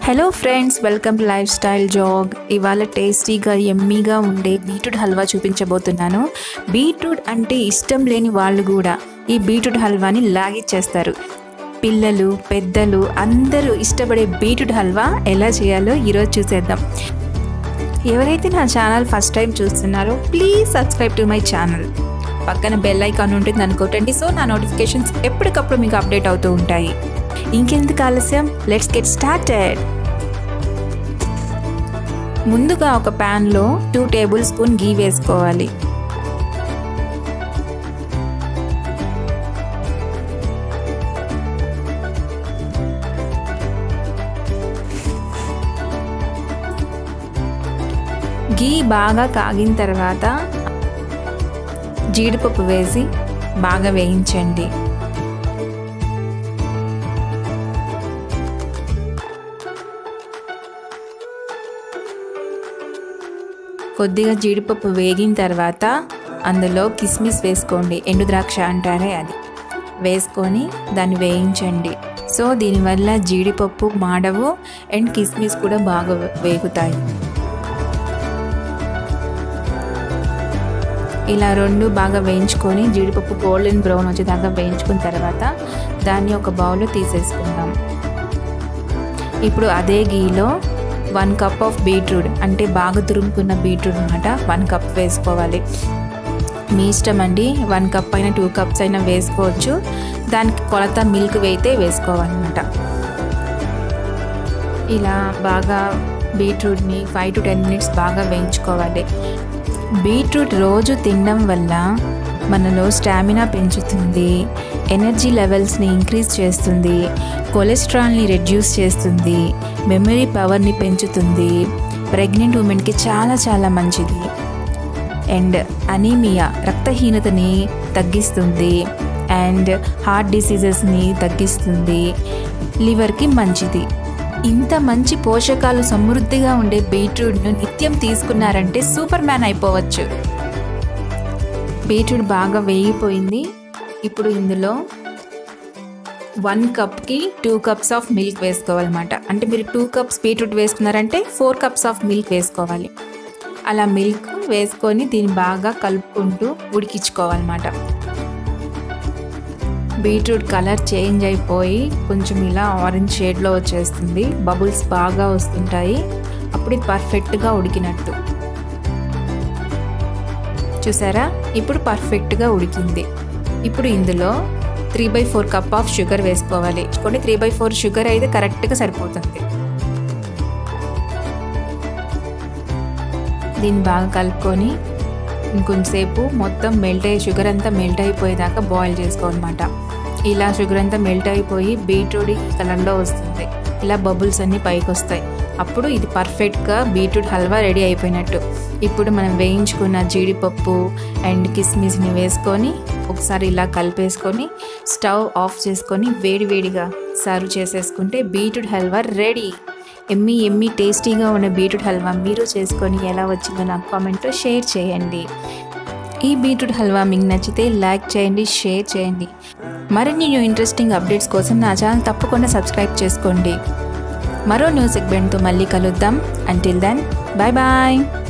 hello friends welcome to lifestyle జాగ్ ఇవాళ టేస్టీగా ఎమ్మీగా ఉండే బీట్రూట్ హల్వా చూపించబోతున్నాను బీట్రూట్ అంటే ఇష్టం లేని వాళ్ళు కూడా ఈ బీట్రూట్ హల్వాని లాగిచ్చేస్తారు పిల్లలు పెద్దలు అందరూ ఇష్టపడే బీట్రూట్ హల్వా ఎలా చేయాలో ఈరోజు చూసేద్దాం ఎవరైతే నా ఛానల్ ఫస్ట్ టైం చూస్తున్నారో please subscribe to my channel పక్కన బెల్ ఐకాన్ ఉంటుంది అనుకోటండి సో నా నోటిఫికేషన్స్ ఎప్పటికప్పుడు మీకు అప్డేట్ అవుతూ ఉంటాయి ఇంకెందుకు ఆలస్యం లెట్స్ గెట్ స్టార్టెడ్ ముందుగా ఒక ప్యాన్లో టూ టేబుల్ స్పూన్ గీ వేసుకోవాలి గీ బాగా కాగిన తర్వాత జీడిపప్పు వేసి బాగా వేయించండి కొద్దిగా జీడిపప్పు వేగిన తర్వాత అందులో కిస్మిస్ వేసుకోండి ఎండు ద్రాక్ష అంటారే అది వేసుకొని దాన్ని వేయించండి సో దీనివల్ల జీడిపప్పు మాడవు అండ్ కిస్మిస్ కూడా బాగా వేగుతాయి ఇలా రెండు బాగా వేయించుకొని జీడిపప్పు గోల్డెన్ బ్రౌన్ వచ్చేదాకా వేయించుకున్న తర్వాత దాన్ని ఒక బౌల్లో తీసేసుకుందాం ఇప్పుడు అదే గీలో వన్ కప్ ఆఫ్ బీట్రూట్ అంటే బాగా తురుముకున్న బీట్రూట్ అనమాట వన్ కప్ వేసుకోవాలి మీ ఇష్టం అండి వన్ కప్ అయినా టూ కప్స్ అయినా వేసుకోవచ్చు దానికి కొలత మిల్క్ వేయితే వేసుకోవాలన్నమాట ఇలా బాగా బీట్రూట్ని ఫైవ్ టు టెన్ మినిట్స్ బాగా వేయించుకోవాలి బీట్రూట్ రోజు తినడం వల్ల మనలో స్టామినా పెంచుతుంది ఎనర్జీ లెవెల్స్ని ఇంక్రీజ్ చేస్తుంది కొలెస్ట్రాల్ని రెడ్యూస్ చేస్తుంది మెమరీ పవర్ని పెంచుతుంది ప్రెగ్నెంట్ ఉమెన్కి చాలా చాలా మంచిది అండ్ అనీమియా రక్తహీనతని తగ్గిస్తుంది అండ్ హార్ట్ డిసీజెస్ని తగ్గిస్తుంది లివర్కి మంచిది ఇంత మంచి పోషకాలు సమృద్ధిగా ఉండే బీట్రూట్ను నిత్యం తీసుకున్నారంటే సూపర్ మ్యాన్ అయిపోవచ్చు బీట్రూట్ బాగా వేగిపోయింది ఇప్పుడు ఇందులో వన్ కప్కి టూ కప్స్ ఆఫ్ మిల్క్ వేసుకోవాలన్నమాట అంటే మీరు టూ కప్స్ బీట్రూట్ వేసుకున్నారంటే ఫోర్ కప్స్ ఆఫ్ మిల్క్ వేసుకోవాలి అలా మిల్క్ వేసుకొని దీన్ని బాగా కలుపుకుంటూ ఉడికించుకోవాలన్నమాట బీట్రూట్ కలర్ చేంజ్ అయిపోయి కొంచెం ఇలా ఆరెంజ్ షేడ్లో వచ్చేస్తుంది బబుల్స్ బాగా వస్తుంటాయి అప్పుడు ఇది పర్ఫెక్ట్గా ఉడికినట్టు చూసారా ఇప్పుడు పర్ఫెక్ట్గా ఉడికింది ఇప్పుడు ఇందులో three by four cup of sugar వేసుకోవాలి కొన్ని త్రీ బై ఫోర్ షుగర్ అయితే కరెక్ట్గా సరిపోతుంది దీన్ని బాగా కలుపుకొని ఇంకొంచెంసేపు మొత్తం మెల్ట్ అయ్యి షుగర్ అంతా మెల్ట్ అయిపోయేదాకా బాయిల్ చేసుకోవాలన్నమాట ఇలా షుగర్ అంతా మెల్ట్ అయిపోయి బీట్రూట్ ఈ కలర్లో వస్తుంది ఇలా బబుల్స్ అన్నీ పైకి వస్తాయి అప్పుడు ఇది పర్ఫెక్ట్గా బీట్రూట్ హల్వా రెడీ అయిపోయినట్టు ఇప్పుడు మనం వేయించుకున్న జీడిపప్పు అండ్ కిస్మిస్ని వేసుకొని ఒకసారి ఇలా కలిపేసుకొని స్టవ్ ఆఫ్ చేసుకొని వేడి వేడిగా సర్వ్ చేసేసుకుంటే beetroot halwa ready yummy yummy టేస్టీగా ఉన్న బీట్రూట్ హల్వా మీరు చేసుకొని ఎలా వచ్చిందో నాకు కామెంట్లో షేర్ చేయండి ఈ బీట్రూట్ హల్వా మీకు నచ్చితే లైక్ చేయండి షేర్ చేయండి మరిన్ని న్యూ ఇంట్రెస్టింగ్ అప్డేట్స్ కోసం నా ఛానల్ తప్పకుండా సబ్స్క్రైబ్ చేసుకోండి మరో న్యూ సెగ్మెంట్తో మళ్ళీ కలుద్దాం అంటిల్ దెన్ బాయ్ బాయ్